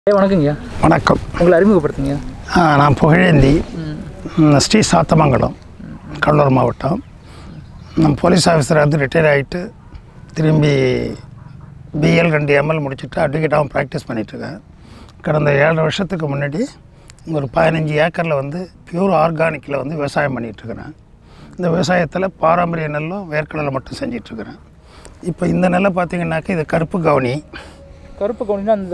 ஏ வணக்கங்கய்யா வணக்கம் உங்களை அறிமுகப்படுத்துங்க ஆ, நான் புகழேந்தி ம், ஸ்ரீ சாத்தமங்கலம் கடலூர் மாவட்டம் நான் போலீஸ் ஆஃபீஸர் வந்து ரிட்டையர் ஆகிட்டு திரும்பி பிஎல் ரெண்டு எம்எல் முடிச்சுட்டு அட்வொகேட்டாகவும் ப்ராக்டிஸ் பண்ணிகிட்ருக்கேன் கடந்த ஏழரை வருஷத்துக்கு முன்னாடி ஒரு பதினஞ்சு ஏக்கரில் வந்து பியூர் ஆர்கானிக்கில் வந்து விவசாயம் பண்ணிகிட்ருக்கிறேன் இந்த விவசாயத்தில் பாரம்பரிய நெல்லும் வேர்க்கடலை மட்டும் செஞ்சிட்ருக்கிறேன் இப்போ இந்த நெல்லை பார்த்தீங்கன்னாக்கா இது கருப்பு கவுனி கருப்பு கவுனினா அந்த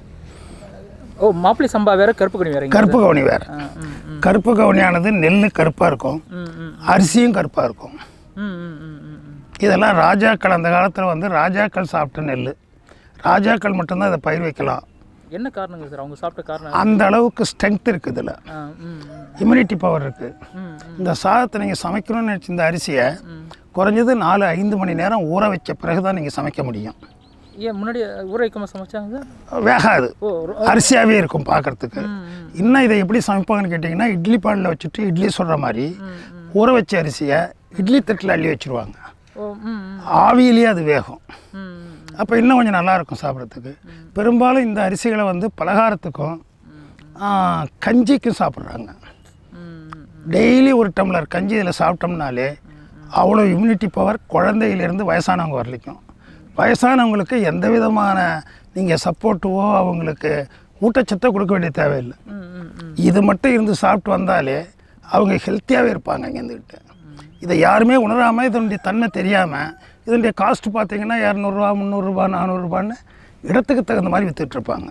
ஓ மாப்பிள்ளை சம்பா வேற கருப்பு கவுனி வேறங்க கருப்பு கவுனி வேறு ஆ, ம், ம், கருப்பு கவுனியானது நெல் கருப்பாக இருக்கும் ம், ம், அரிசியும் கருப்பாக இருக்கும் ம், ம், ம், ம், ம். இதெல்லாம் ராஜாக்கள் அந்த காலத்தில் வந்து ராஜாக்கள் சாப்பிட்ட நெல் ராஜாக்கள் மட்டும்தான் இதை பயிர் வைக்கலாம் என்ன காரணங்க சார் அவங்க சாப்பிட்ட காரணம் அந்த அளவுக்கு ஸ்ட்ரென்த் இருக்குது இதில் ஆ, ம், ம், இம்யூனிட்டி பவர் இருக்குது ம், ம், இந்த சாதத்தை நீங்கள் சமைக்கணும்னு நினச்ச இந்த அரிசியை குறைஞ்சது நாலு ஐந்து மணி நேரம் ஊற வச்ச பிறகு தான் நீங்கள் சமைக்க முடியும் ஏன் முன்னாடி ஊற வைக்காம சமைச்சாங்க சார் வேகாது ஓ ஒரு- அரிசியாகவே இருக்கும் பார்க்குறதுக்கு ம், ம், இன்னும் இதை எப்படி சமைப்பாங்கன்னு கேட்டிங்கன்னா இட்லி பாலில் வச்சுட்டு இட்லி சொல்கிற மாதிரி ம், ம். ஊற வச்ச அரிசியை இட்லி தட்டில் அள்ளி வச்சுருவாங்க ஓ ம், ம், ஆவியிலேயே அது வேகும் ம், ம், அப்போ இன்னும் கொஞ்சம் நல்லா இருக்கும் சாப்பிட்றதுக்கு பெரும்பாலும் இந்த அரிசிகளை வந்து பலகாரத்துக்கும் ஆ, கஞ்சிக்கும் சாப்பிட்றாங்க ம், ம், டெய்லி ஒரு டம்ளர் கஞ்சி இதில் சாப்பிட்டோம்னாலே அவ்வளோ இம்யூனிட்டி பவர் குழந்தையிலேருந்து வயசானவங்க வரலிக்கும் வயசானவங்களுக்கு எந்த விதமான நீங்கள் சப்போர்ட்டுவோ அவங்களுக்கு ஊட்டச்சத்தை கொடுக்க வேண்டிய தேவையில்லை ம், ம், ம். இது மட்டும் இருந்து சாப்பிட்டு வந்தாலே அவங்க ஹெல்த்தியாகவே இருப்பாங்க இங்கே இருந்துக்கிட்டு இதை யாருமே உணராமல் இதனுடைய தன்மை தெரியாமல் இதனுடைய காஸ்ட் பார்த்தீங்கன்னா இரநூறுவா முந்நூறுரூபா நானூறுரூபான்னு இடத்துக்கு தகுந்த மாதிரி விற்றுட்ருப்பாங்க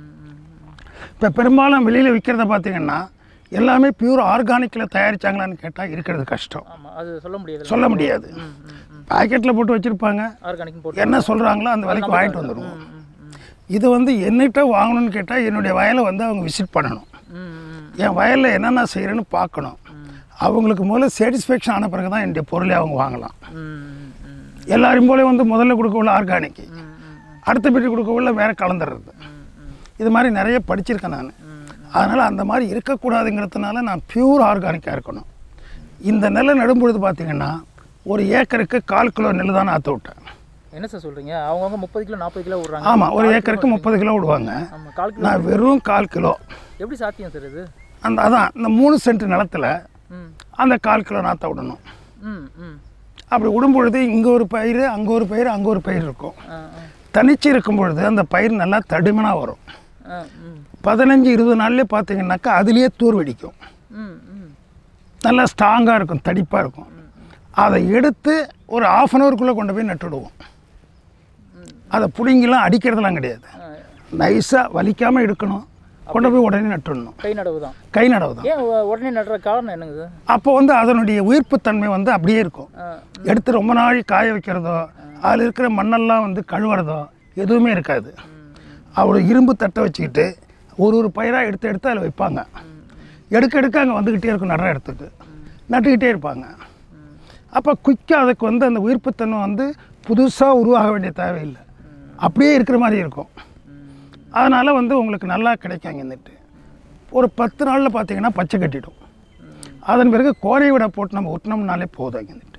இப்போ பெரும்பாலும் வெளியில் விற்கிறத பார்த்தீங்கன்னா எல்லாமே பியூர் ஆர்கானிக்கில் தயாரிச்சாங்களான்னு கேட்டால் இருக்கிறது கஷ்டம் ஆமா அது சொல்ல முடியாது சொல்ல முடியாது ம், ம், ம். பாக்கெட்டில் போட்டு வச்சுருப்பாங்க ஆர்கானிக் போட்டு என்ன சொல்கிறாங்களோ அந்த விலைக்கு வாங்கிட்டு வந்துடுவோம் ம், ம், ம். இது வந்து என்னிட்ட வாங்கணும்னு கேட்டால் என்னுடைய வயலை வந்து அவங்க விசிட் பண்ணணும் ம், ம், என் வயலில் என்னென்ன செய்கிறேன்னு பார்க்கணும் அவங்களுக்கு முதல்ல சாட்டிஸ்ஃபேக்ஷன் ஆன பிறகு தான் என்னுடைய பொருளை அவங்க வாங்கலாம் ம், ம், ம், எல்லாரும் போல வந்து முதல்ல கொடுக்க உள்ள ஆர்கானிக் ம், ம், அடுத்த பெட்டி கொடுக்க உள்ள வேற கலந்துடுறது இது மாதிரி நிறைய படிச்சிருக்கேன் நான் அதனால் அந்த மாதிரி இருக்கக்கூடாதுங்கிறதுனால நான் பியூர் ஆர்கானிக்காக இருக்கணும் இந்த நெல்லை நடும்பொழுது பார்த்தீங்கன்னா ஒரு ஏக்கருக்கு கால் கிலோ நெல் தான் நாற்று விட்டேன் என்ன சார் சொல்றீங்க அவங்கவுங்க முப்பது கிலோ நாற்பது கிலோ விடுறாங்க ஆமாம் ஒரு ஏக்கருக்கு முப்பது கிலோ விடுவாங்க ஆமா கால் கிலோ நான் வெறும் கால் கிலோ எப்படி சாத்தியம் சார் இது அந்த அதான் இந்த மூணு சென்ட் நிலத்துல ம் அந்த கால் கிலோ நாற்றை விடணும் ம் ம் அப்படி விடும்பொழுது இங்கே ஒரு பயிர் அங்கே ஒரு பயிர் அங்கே ஒரு பயிர் இருக்கும் ஆ தனிச்சு இருக்கும் பொழுது அந்த பயிர் நல்லா தடிமனாக வரும் ஆ ம் பதினஞ்சு இருபது நாள்லேயே பார்த்தீங்கன்னாக்கா அதுலேயே தூர் வெடிக்கும் ம் ம் நல்லா ஸ்ட்ராங்காக இருக்கும் தடிப்பாக இருக்கும் அதை எடுத்து ஒரு ஆஃப் அன் ஹவருக்குள்ளே கொண்டு போய் நட்டுடுவோம் அதை பிடுங்கிலாம் அடிக்கிறதுலாம் கிடையாது ஆ, நைஸாக வலிக்காமல் எடுக்கணும் கொண்டு போய் உடனே நட்டுடணும் கை நடவு தான் கை நடவு தான் ஏன் உ- உடனே நடுற காரணம் என்னங்க சார் அப்போ வந்து அதனுடைய உயிர்ப்புத்தன்மை வந்து அப்படியே இருக்கும் ஆ எடுத்து ரொம்ப நாள் காய வைக்கிறதோ அதில் இருக்கிற மண்ணெல்லாம் வந்து கழுவுறதோ எதுவுமே இருக்காது அவ்வளோ இரும்பு தட்டை வச்சுக்கிட்டு ஒரு ஒரு பயிராக எடுத்து எடுத்து அதில் வைப்பாங்க எடுக்க எடுக்க அங்கே வந்துக்கிட்டே இருக்கும் நடுற இடத்துக்கு நட்டுக்கிட்டே இருப்பாங்க அப்போ குயிக்காக அதுக்கு வந்து அந்த உயிர்ப்புத்தன்மை வந்து புதுசாக உருவாக வேண்டிய தேவையில்லை அப்படியே இருக்கிற மாதிரி இருக்கும் அதனால் வந்து உங்களுக்கு நல்லா கிடைக்கும் இங்கே இருந்துட்டு ஒரு பத்து நாளில் பார்த்தீங்கன்னா பச்சை கட்டிடும் அதன் பிறகு கோரை விட போட்டு நம்ம ஒட்டினோம்னாலே போதும் இங்கே இருந்துட்டு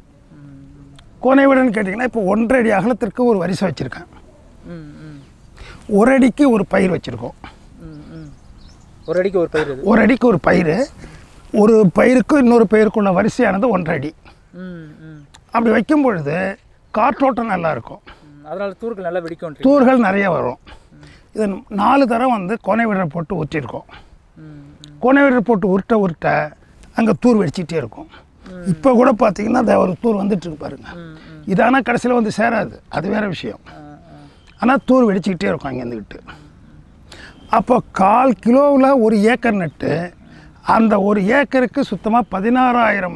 கோனை விடன்னு கேட்டிங்கன்னா இப்போ ஒன்றரை அடி அகலத்திற்கு ஒரு வரிசை வச்சுருக்கேன் ம் ம் ஒரு அடிக்கு ஒரு பயிர் வச்சுருக்கோம் ம் ம் ஒரு அடிக்கு ஒரு பயிர் இது ஒரு அடிக்கு ஒரு பயிர் ஒரு பயிருக்கும் இன்னொரு பயிருக்குள்ள வரிசையானது ஒன்றரை அடி ம் ம் அப்படி வைக்கும் பொழுது காற்றோட்டம் நல்லா இருக்கும் ம். அதனால தூர்கள் நல்லா வெடிக்கும் தூர்கள் நிறைய வரும் இது நாலு தரம் வந்து கோனை விடரை போட்டு ஊற்றிருக்கோம் ம் ம் கோனை விடரை போட்டு உருட்ட உருட்ட அங்கே தூர் வெடிச்சிட்டே இருக்கும் இப்போ கூட பார்த்தீங்கன்னா அந்த ஒரு தூர் வந்துட்டு இருக்கு பாருங்க ம் ம் இது ஆனால் கடைசியில் வந்து சேராது அது வேற விஷயம் ஆ ஆ ஆனால் தூர் வெடிச்சுக்கிட்டே இருக்கும் அங்கே இருந்துக்கிட்டு அப்போ கால் கிலோவில் ஒரு ஏக்கர் நட்டு அந்த ஒரு ஏக்கருக்கு சுத்தமாக பதினாறாயிரம்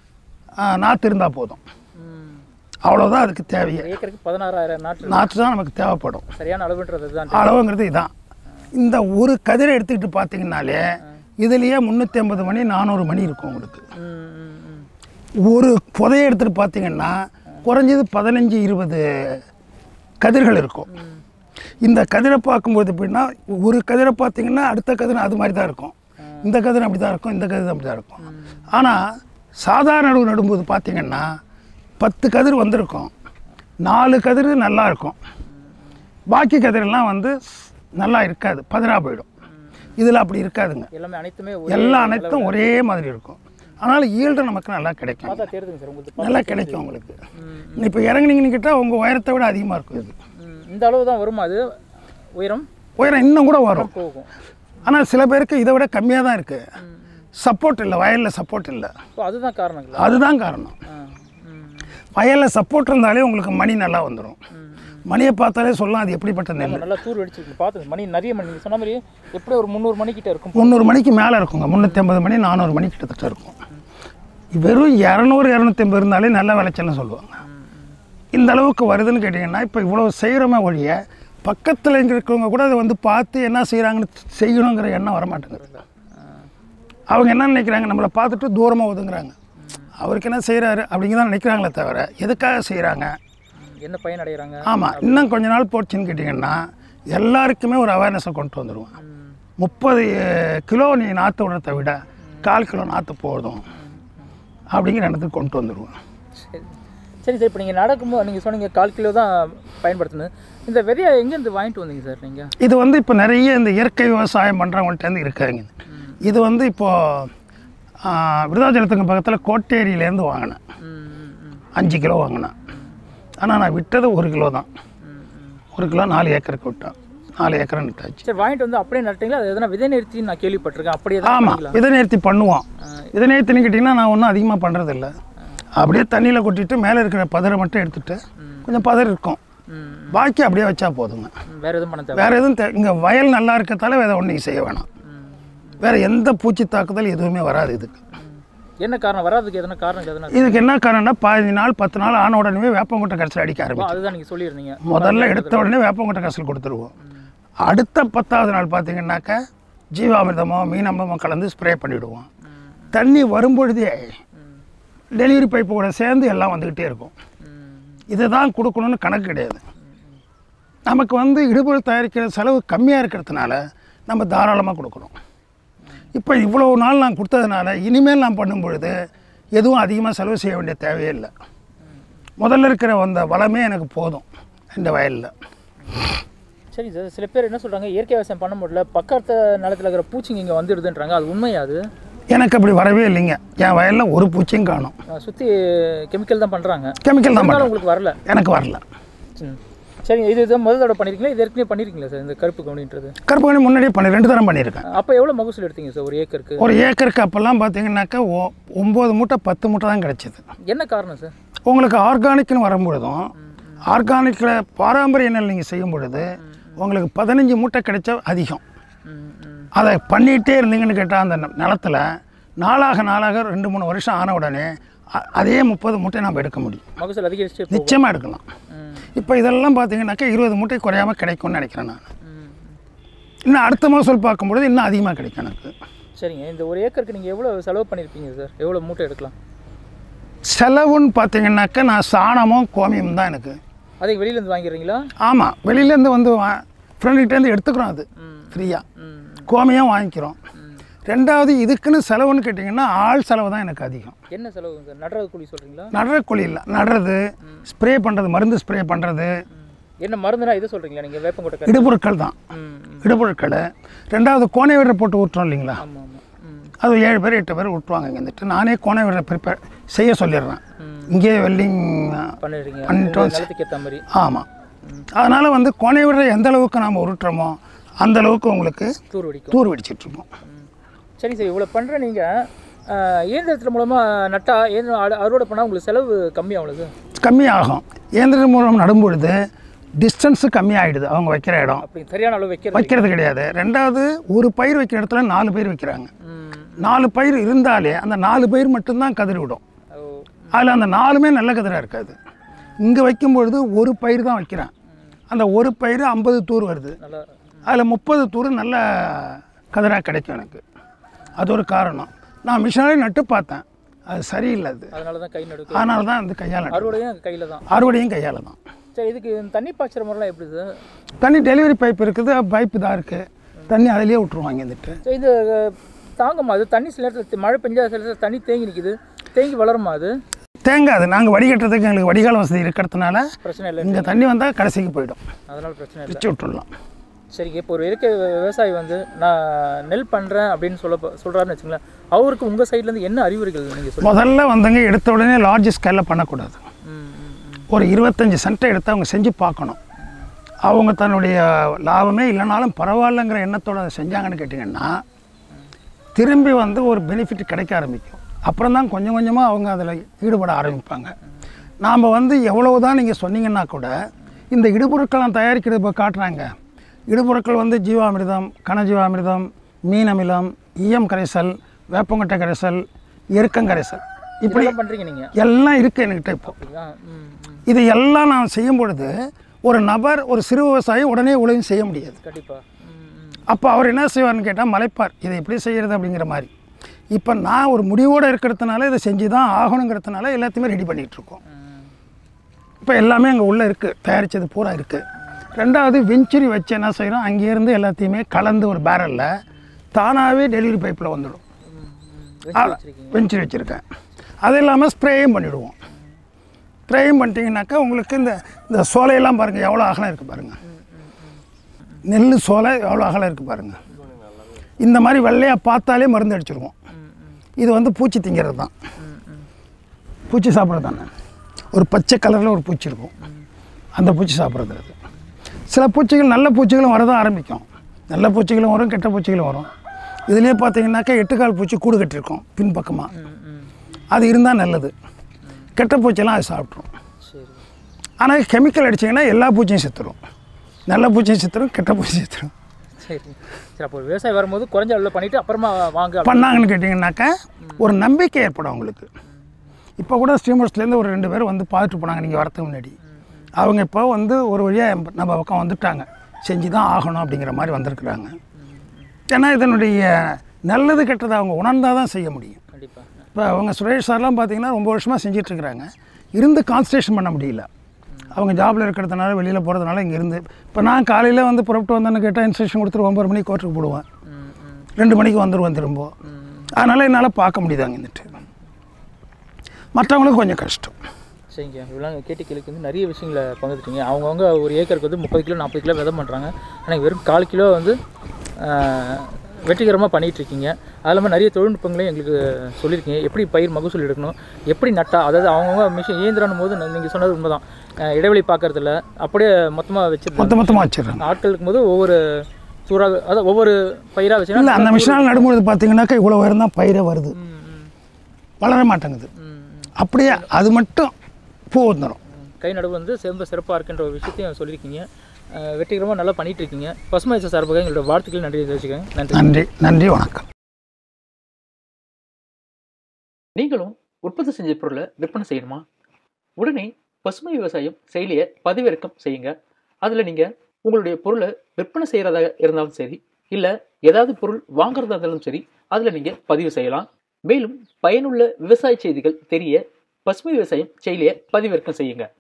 நாற்று இருந்தால் போதும் ம் அவ்வளோதான் அதுக்கு தேவையே ஒரு ஏக்கருக்கு பதினாறாயிரம் நாட்டு நாற்று தான் நமக்கு தேவைப்படும் சரியான அளவுன்றது தான் அளவுங்கிறது இதுதான் இந்த ஒரு கதிரை எடுத்துக்கிட்டு பார்த்தீங்கன்னாலே இதுலேயே முந்நூற்றி ஐம்பது மணி நானூறு மணி இருக்கும் உங்களுக்கு ம் ம் ம் ஒரு புதையை எடுத்துகிட்டு பார்த்தீங்கன்னா குறைஞ்சது பதினஞ்சு இருபது கதிர்கள் இருக்கும் இந்த கதிரை பார்க்கும்போது எப்படின்னா ஒரு கதிரை பார்த்தீங்கன்னா அடுத்த கதிர் அது மாதிரி தான் இருக்கும் இந்த கதிர் அப்படி தான் இருக்கும் இந்த கதிர் அப்படி தான் இருக்கும் ஆனால் சாதாரண நடுவு நடும்போது பார்த்தீங்கன்னா பத்து கதிர் வந்திருக்கும் நாலு கதிர் நல்லா இருக்கும் பாக்கி கதிரெல்லாம் வந்து நல்லா இருக்காது பதிரா போயிடும் இதில் அப்படி இருக்காதுங்க எல்லாமே அனைத்துமே ஒரே எல்லா அனைத்தும் ஒரே மாதிரி இருக்கும் அதனால் ஈல்டு நமக்கு நல்லா கிடைக்கும் பார்த்தா தெரியுதுங்க சார் உங்களுக்கு நல்லா கிடைக்கும் உங்களுக்கு இப்போ இறங்குனீங்கன்னு கிட்டால் உங்கள் உயரத்தை விட அதிகமாக இருக்கும் இது ம், இந்த அளவு தான் வருமா அது உயரம் உயரம் இன்னும் கூட வரும் போகும் ஆனால் சில பேருக்கு இதை விட கம்மியாக தான் இருக்குது சப்போர்ட் இல்லை வயலில் சப்போர்ட் இல்லை இப்போ அதுதான் காரணங்களா அதுதான் காரணம் ஆ ம் வயலில் சப்போர்ட் இருந்தாலே உங்களுக்கு மணி நல்லா வந்துடும் ம், மணியை பார்த்தாலே சொல்லலாம் அது எப்படிப்பட்ட நெல் ஆமா, நல்லா தூர் வெடிச்சிருக்கு பார்த்து மணி நிறைய மணி நீங்கள் சொன்ன மாதிரி எப்படி ஒரு முந்நூறு மணிக்கிட்ட இருக்கும் முந்நூறு மணிக்கு மேலே இருக்குங்க முந்நூற்றி ஐம்பது மணி நானூறு மணி கிட்டத்தட்ட இருக்கும் வெறும் இரநூறு இரநூத்தி ஐம்பது இருந்தாலே நல்ல விளைச்சல்னு சொல்லுவாங்க இந்த அளவுக்கு வருதுன்னு கேட்டிங்கன்னா இப்போ இவ்வளோ செய்கிறோமே ஒழிய பக்கத்தில் இருக்கவங்க கூட அதை வந்து பார்த்து என்ன செய்கிறாங்கன்னு செய்யணுங்கிற எண்ணம் வரமாட்டேங்குது அவங்க என்ன நினைக்கிறாங்க நம்மளை பார்த்துட்டு தூரமாக ஒதுங்குறாங்க அவருக்கு என்ன செய்கிறாரு அப்படிங்க தான் நினைக்கிறாங்களே தவிர எதுக்காக செய்கிறாங்க ம், என்ன பயன் அடைகிறாங்க ஆமாம் இன்னும் கொஞ்ச நாள் போச்சுன்னு கேட்டிங்கன்னா எல்லாருக்குமே ஒரு அவேர்னஸை கொண்டு வந்துடுவோம் ம், முப்பது கிலோ நீ நாற்று விடுறதை விட கால் கிலோ நாற்று போதும் அப்படிங்கிற இடத்துக்கு கொண்டு வந்துடுவோம் சரி சரி சார் இப்போ நீங்கள் நடக்கும்போது நீங்கள் சொன்னீங்க கால் கிலோ தான் பயன்படுத்தணும் இந்த விதையை எங்கேருந்து வாங்கிட்டு வந்தீங்க சார் நீங்கள் இது வந்து இப்போ நிறைய இந்த இயற்கை விவசாயம் பண்ணுறவங்கள்ட்டேருந்து இருக்காங்க இது வந்து இப்போது விருதாச்சலத்துக்கு பக்கத்தில் கோட்டேரியிலேருந்து வாங்கினேன் ம் ம், ம் அஞ்சு கிலோ வாங்கினேன் ஆனால் நான் விட்டது ஒரு கிலோ தான் ம், ம். ஒரு கிலோ நாலு ஏக்கருக்கு விட்டேன் நாலு ஏக்கரை நட்டாச்சு சரி வாங்கிட்டு வந்து அப்படியே நட்டீங்களா அது எதனா விதை நிறுத்தி நான் கேள்விப்பட்டிருக்கேன் அப்படியே தான் ஆமாம் பண்ணீங்களா? விதை நேர்த்தி பண்ணுவோம் ஆ, விதை நேர்த்தின்னு கேட்டிங்கன்னா நான் ஒன்றும் அதிகமாக பண்ணுறதில்ல அப்படியே தண்ணியில் கொட்டிட்டு மேலே இருக்கிற பதரை மட்டும் எடுத்துட்டு கொஞ்சம் பதர் இருக்கும் ம் பாக்கி அப்படியே வச்சா போதுங்க ம், வேற எதுவும் பண்ண தேவை வேறு எதுவும் தே இங்கே வயல் நல்லா இருக்கிறதால வேறு ஒன்றும் நீங்கள் செய்ய வேணாம் ம், வேறு எந்த பூச்சி தாக்குதல் எதுவுமே வராது இதுக்கு ம். என்ன காரணம் வராதுக்கு எதனா காரணம் எதனா இதுக்கு என்ன காரணம்னா பதினஞ்சு நாள் பத்து நாள் ஆன உடனே வேப்பங்கொட்டை கரைசல் அடிக்க ஓ, ஆரம்பிக்கும் அதுதான் நீங்கள் சொல்லியிருந்தீங்க முதல்ல எடுத்த உடனே வேப்பங்கொட்டை கரைசல் கொடுத்துருவோம் அடுத்த பத்தாவது நாள் பார்த்தீங்கன்னாக்கா ஜீவாமிர்தமோ மீனமிர்தமோ கலந்து ஸ்ப்ரே பண்ணிவிடுவோம் தண்ணி வரும்பொழுதே ம், டெலிவரி பைப்பு கூட சேர்ந்து எல்லாம் வந்துக்கிட்டே இருக்கும் ம், இதை தான் கொடுக்கணும்னு கணக்கு கிடையாது நமக்கு வந்து இடுபொருள் தயாரிக்கிற செலவு கம்மியாக இருக்கிறதுனால நம்ம தாராளமாக கொடுக்குறோம் இப்போ இவ்வளோ நாள் நான் கொடுத்ததுனால இனிமேல் நான் பண்ணும் பொழுது எதுவும் அதிகமாக செலவு செய்ய வேண்டிய தேவையே இல்லை முதல்ல இருக்கிற அந்த வளமே எனக்கு போதும் இந்த வயலில் சரி சார் சில பேர் என்ன சொல்கிறாங்க இயற்கை விவசாயம் பண்ண முடியல பக்கத்து நிலத்துல இருக்கிற பூச்சிங்க இங்கே வந்துடுதுன்றாங்க அது உண்மையா அது எனக்கு அப்படி வரவே இல்லைங்க என் வயலில் ஒரு பூச்சியும் காணும் சுற்றி கெமிக்கல் தான் பண்ணுறாங்க கெமிக்கல் தான் இருந்தாலும் பண்ணுறேன் உங்களுக்கு வரல எனக்கு வரல ம். சரிங்க இது இது முதல் தடவை பண்ணியிருக்கீங்களா இது ஏற்கனவே பண்ணியிருக்கீங்களா சார் இந்த கருப்பு கவுனின்றது கருப்பு கனி முன்னாடியே பண்ணி ரெண்டு தரம் பண்ணியிருக்கேன் அப்போ எவ்வளோ மகசூல் எடுத்தீங்க சார் ஒரு ஏக்கருக்கு ஒரு ஏக்கருக்கு அப்போல்லாம் பார்த்தீங்கன்னாக்கா ஒ ஒம்பது மூட்டை பத்து மூட்டை தான் கிடச்சிது என்ன காரணம் சார் உங்களுக்கு ஆர்கானிக்னு வரும்பொழுதும் ஆர்கானிக்கில் பாரம்பரிய நெல் நீங்கள் செய்யும் பொழுது உங்களுக்கு பதினஞ்சு மூட்டை கிடைச்சா அதிகம் ம் ம் அதை பண்ணிகிட்டே இருந்தீங்கன்னு கேட்டால் அந்த ந- நிலத்துல நாளாக நாளாக ரெண்டு மூணு வருஷம் ஆன உடனே அ- அதே முப்பது மூட்டை நம்ம எடுக்க முடியும் மகசூல் அதிகரிச்சு போகும் நிச்சயமாக எடுக்கலாம் ம் இப்போ இதெல்லாம் பார்த்தீங்கன்னாக்கா இருபது மூட்டை குறையாமல் கிடைக்கும்னு நினைக்கிறேன் நான் ம் இன்னும் அடுத்த மகசூல் பார்க்கும்பொழுது இன்னும் அதிகமாக கிடைக்கும் எனக்கு சரிங்க இந்த ஒரு ஏக்கருக்கு நீங்கள் எவ்வளோ செலவு பண்ணியிருப்பீங்க சார் எவ்வளோ மூட்டை எடுக்கலாம் செலவுன்னு பார்த்தீங்கன்னாக்கா நான் சாணமும் கோமியம் தான் எனக்கு அதை வெளியிலேருந்து வாங்கிடுறீங்களா ஆமாம் வெளியிலேருந்து வந்து வா ஃப்ரெண்டுகிட்டேருந்து எடுத்துக்கிறோம் அது ம் ஃப்ரீயாக ம் கோமியம் வாங்கிக்கிறோம் ம் ரெண்டாவது இதுக்குன்னு செலவுன்னு கேட்டிங்கன்னா ஆள் செலவு தான் எனக்கு அதிகம் என்ன செலவு சார் நடுறது கூலி சொல்கிறீங்களா நடுற குழி இல்லை நடுறது ஸ்ப்ரே பண்ணுறது மருந்து ஸ்ப்ரே பண்ணுறது என்ன மருந்துனா இதை சொல்கிறீங்களா நீங்கள் வேப்பங்கொட்டை கரை இடுபொருட்கள் தான் ம் ம் இடுபொருட்கள் ரெண்டாவது கோணை விடரை போட்டு ஊற்றுறோம் இல்லைங்களா ஆமாம் ஆமாம் ம் அது ஏழு பேர் எட்டு பேர் விட்டுருவாங்க இங்கே வந்துட்டு நானே கோணை விடரை ப்ரிப்பேர் செய்ய சொல்லிடுறேன் ம் இங்கேயே வெல்டிங் பண்ணிடுறீங்க பண்ணிட்டு உங்க வந்து- நிலத்துக்கு ஏற்ற மாதிரி ஆமாம் அதனால் வந்து கோணை விடரை எந்த அளவுக்கு நாம் உருட்டுறோமோ அந்த அளவுக்கு உங்களுக்கு தூர் வெடிக்கும் தூர் வெடிச்சிட்ருப்போம் ம். சரி சார் இவ்வளோ பண்ணுற நீங்கள் இயந்திரத்தில் மூலமாக நட்டா இயந்திரம் அறு- அறுவடை பண்ணால் உங்களுக்கு செலவு கம்மியாகும் சார் கம்மியாகும் இயந்திரம் மூலம் நடும்பொழுது டிஸ்டன்ஸு கம்மியாகிடுது அவங்க வைக்கிற இடம் அப்படி சரியான அளவு வைக்கிறது வைக்கிறது கிடையாது ரெண்டாவது ஒரு பயிர் வைக்கிற இடத்துல நாலு பயிர் வைக்கிறாங்க ம் நாலு பயிர் இருந்தாலே அந்த நாலு பயிர் மட்டும்தான் கதிர் விடும் ஓ அதில் அந்த நாலுமே நல்ல கதிராக இருக்காது இங்கே வைக்கும்பொழுது ஒரு பயிர் தான் வைக்கிறேன் அந்த ஒரு பயிர் ஐம்பது தூர் வருது நல்லா அதில் முப்பது தூர் நல்ல கதிராக கிடைக்கும் எனக்கு அது ஒரு காரணம் நான் மிஷினரி நட்டு பார்த்தேன் அது சரியில்லை அது அதனால தான் கை நடுக்கு அதனால தான் வந்து கையால் நட்டு அறுவடையும் கையில் தான் அறுவடையும் கையால் தான் சரி இதுக்கு இந்த தண்ணி பாய்ச்சுற முறைலாம் எப்படி சார் தண்ணி டெலிவரி பைப் இருக்குது பைப்பு தான் இருக்குது தண்ணி அதிலேயே விட்ருவாங்க வந்துட்டு சரி இது அஹ், தாங்குமா அது தண்ணி சில நேரத்தில் மழை பெஞ்சா சில நேரத்தில் தண்ணி தேங்கி நிற்கிது தேங்கி வளருமா அது தேங்காது நாங்கள் வடிகட்டுறதுக்கு எங்களுக்கு வடிகால் வசதி இருக்கிறதுனால பிரச்சனை இல்லை இங்கே தண்ணி வந்தால் கடைசிக்கு போயிடும் அதனால் பிரச்சனை இல்லை பிச்சு விட்டுடலாம் சரிங்க இப்போ ஒரு இருக்க விவசாயி வந்து நான் நெல் பண்ணுறேன் அப்படின்னு சொல்ல சொல்கிறாருன்னு வச்சுங்களேன் அவருக்கு உங்கள் சைட்லேருந்து என்ன அறிவுரைகள் நீங்கள் சொல்லுங்கள் முதல்ல வந்தவங்க எடுத்த உடனே லார்ஜ் ஸ்கேலில் பண்ணக்கூடாது ம் ம், ம். ஒரு இருபத்தஞ்சி சென்ட்டை எடுத்து அவங்க செஞ்சு பார்க்கணும் அவங்க தன்னுடைய லாபமே இல்லைனாலும் பரவாயில்லைங்கிற எண்ணத்தோட அதை செஞ்சாங்கன்னு கேட்டிங்கன்னா திரும்பி வந்து ஒரு பெனிஃபிட் கிடைக்க ஆரம்பிக்கும் அப்புறம் தான் கொஞ்சம் கொஞ்சமாக அவங்க அதில் ஈடுபட ஆரம்பிப்பாங்க நாம் வந்து எவ்வளவு தான் நீங்கள் சொன்னீங்கன்னா கூட இந்த இடுபொருட்கள்லாம் தயாரிக்கிறது இப்போ காட்டுறாங்க இடுபொருட்கள் வந்து ஜீவாமிர்தம் கனஜீவாமிர்தம் மீன் அமிலம் ஈயம் கரைசல் வேப்பங்கொட்டை கரைசல் எருக்கங்கரைசல் இப்படி இதெல்லாம் பண்ணுறீங்க நீங்கள் எல்லாம் இருக்குது என்கிட்ட இப்போ அப்படிங்களா ம் ம் இது எல்லாம் நான் செய்யும் பொழுது ஒரு நபர் ஒரு சிறு விவசாயி உடனே உதவி செய்ய முடியாது கண்டிப்பாக ம் ம் அப்போ அவர் என்ன செய்வார்னு கேட்டால் மலைப்பார் இதை எப்படி செய்கிறது அப்படிங்கிற மாதிரி இப்போ நான் ஒரு முடிவோடு இருக்கிறதுனால இதை செஞ்சு தான் ஆகணுங்கிறதுனால எல்லாத்தையுமே ரெடி பண்ணிகிட்டு இருக்கோம் ம் இப்போ எல்லாமே அங்கே உள்ளே இருக்குது தயாரித்தது பூரா இருக்குது ரெண்டாவது வெஞ்சுரி வச்சு என்ன செய்கிறோம் அங்கேருந்து எல்லாத்தையுமே கலந்து ஒரு பேரலில் தானாகவே டெலிவரி பைப்பில் வந்துடும் ம் ம் வச்சு வச்சுருக்கீங்க வெஞ்சுரி வச்சுருக்கேன் அது இல்லாமல் ஸ்ப்ரேயும் பண்ணிவிடுவோம் ஸ்ப்ரேயும் பண்ணிட்டீங்கன்னாக்கா உங்களுக்கு இந்த இந்த சோலையெல்லாம் பாருங்கள் எவ்வளோ அகலம் இருக்குது பாருங்கள் நெல் சோலை எவ்வளோ அகலம் இருக்குது பாருங்கள் இந்த மாதிரி வெள்ளையாக பார்த்தாலே மருந்து அடிச்சிருவோம் ம் ம் இது வந்து பூச்சி திங்கிறது தான் ம் ம் பூச்சி சாப்பிட்றது தானே ஒரு பச்சை கலரில் ஒரு பூச்சி இருக்கும் அந்த பூச்சி சாப்பிட்றது அது சில பூச்சிகள் நல்ல பூச்சிகளும் வரதான் ஆரம்பிக்கும் நல்ல பூச்சிகளும் வரும் கெட்ட பூச்சிகளும் வரும் இதுலேயே பார்த்தீங்கன்னாக்கா எட்டுக்கால் பூச்சி கூடு கட்டியிருக்கும் பின்பக்கமாக ம் ம் அது இருந்தால் நல்லது கெட்ட பூச்சியெல்லாம் அது சாப்பிட்ரும் சரி ஆனால் கெமிக்கல் அடிச்சிங்கன்னா எல்லா பூச்சியும் செத்துரும் நல்ல பூச்சியும் செத்துரும் கெட்ட பூச்சியும் செத்துரும் சரி சரி அப்போ ஒரு விவசாயி வரும்போது குறைஞ்ச அளவில் பண்ணிவிட்டு அப்புறமா வாங்க அப்படி- பண்ணாங்கன்னு கேட்டிங்கன்னாக்கா ஒரு நம்பிக்கை ஏற்படும் அவங்களுக்கு இப்போ கூட ஸ்ரீமோஸ்ட்லேருந்து ஒரு ரெண்டு பேர் வந்து பார்த்துட்டு போனாங்க நீங்கள் வரதுக்கு முன்னாடி அவங்க இப்போ வந்து ஒரு வழியாக நம்ம பக்கம் வந்துட்டாங்க செஞ்சு தான் ஆகணும் அப்படிங்கிற மாதிரி வந்திருக்கிறாங்க ஏன்னா இதனுடைய நல்லது கெட்டதை அவங்க உணர்ந்தால் தான் செய்ய முடியும் கண்டிப்பாக இப்போ அவங்க சுரேஷ் சார்லாம் பார்த்தீங்கன்னா ரொம்ப வருஷமாக செஞ்சிட்ருக்கிறாங்க இருந்து கான்சன்ட்ரேஷன் பண்ண முடியல அவங்க ஜாபில் இருக்கிறதுனால வெளியில் போகிறதுனால இங்கே இருந்து இப்போ நான் காலையில் வந்து புறப்பட்டு வந்தேன்னு கேட்டால் இன்ஸ்ட்ரக்ஷன் கொடுத்துட்டு ஒம்பது மணிக்கு கோர்ட்டுக்கு போடுவேன் ம் ம் ரெண்டு மணிக்கு வந்துடுவேன் திரும்ப ம் அதனால் என்னால் பார்க்க முடியுது அங்கே இருந்துட்டு மற்றவங்களுக்கு கொஞ்சம் கஷ்டம் சரிங்க இவ்வளோ கேட்டு கேளுக்கு வந்து நிறைய விஷயங்களை பகிர்ந்துட்டீங்க அவங்கவுங்க ஒரு ஏக்கருக்கு வந்து முப்பது கிலோ நாற்பது கிலோ விதை பண்ணுறாங்க ஆனால் வெறும் கால் கிலோ வந்து வெற்றிகரமாக பண்ணிகிட்டு இருக்கீங்க அது இல்லாமல் நிறைய தொழில்நுட்பங்களையும் எங்களுக்கு சொல்லியிருக்கீங்க எப்படி பயிர் மகசூல் எடுக்கணும் எப்படி நட்டா அதாவது அவங்கவுங்க மிஷின் இயந்திரனும் போது நீங்கள் சொன்னது உண்மைதான் அஹ் இடைவெளி பார்க்கறதில்ல அப்படியே மொத்தமாக வச்சுருந்தாங்க மொத்த மொத்தமாக வச்சிடுறாங்க ஆட்கள் இருக்கும்போது ஒவ்வொரு சூறாக அதாவது ஒவ்வொரு பயிராக இல்லை வச்சுன்னா அந்த மிஷினால் நடும்பொழுது பார்த்தீங்கன்னாக்கா இவ்வளோ உயரம் தான் பயிரே வருது ம் ம் வளர மாட்டேங்குது ம் ம் அப்படியே அது மட்டும் பூ வந்துடும் கை நடுவு வந்து ரொம்ப சிறப்பாக இருக்குன்ற ஒரு விஷயத்தையும் சொல்லியிருக்கீங்க அஹ் வெற்றிகரமாக நல்லா பண்ணிட்டு இருக்கீங்க பசுமை சார்பாக எங்களோட வாழ்த்துக்கள் நன்றி தெரிவிச்சுக்கோங்க நன்றி நன்றி நன்றி வணக்கம் நீங்களும் உற்பத்தி செஞ்ச பொருளை விற்பனை செய்யணுமா உடனே பசுமை விவசாயம் செயலியை பதிவிறக்கம் செய்யுங்க அதில் நீங்கள் உங்களுடைய பொருளை விற்பனை செய்கிறதா இருந்தாலும் சரி இல்லை ஏதாவது பொருள் வாங்குறதா இருந்தாலும் சரி அதில் நீங்கள் பதிவு செய்யலாம் மேலும் பயனுள்ள விவசாய செய்திகள் தெரிய பசுமை விவசாயம் செயலியை பதிவிறக்கம் செய்யுங்க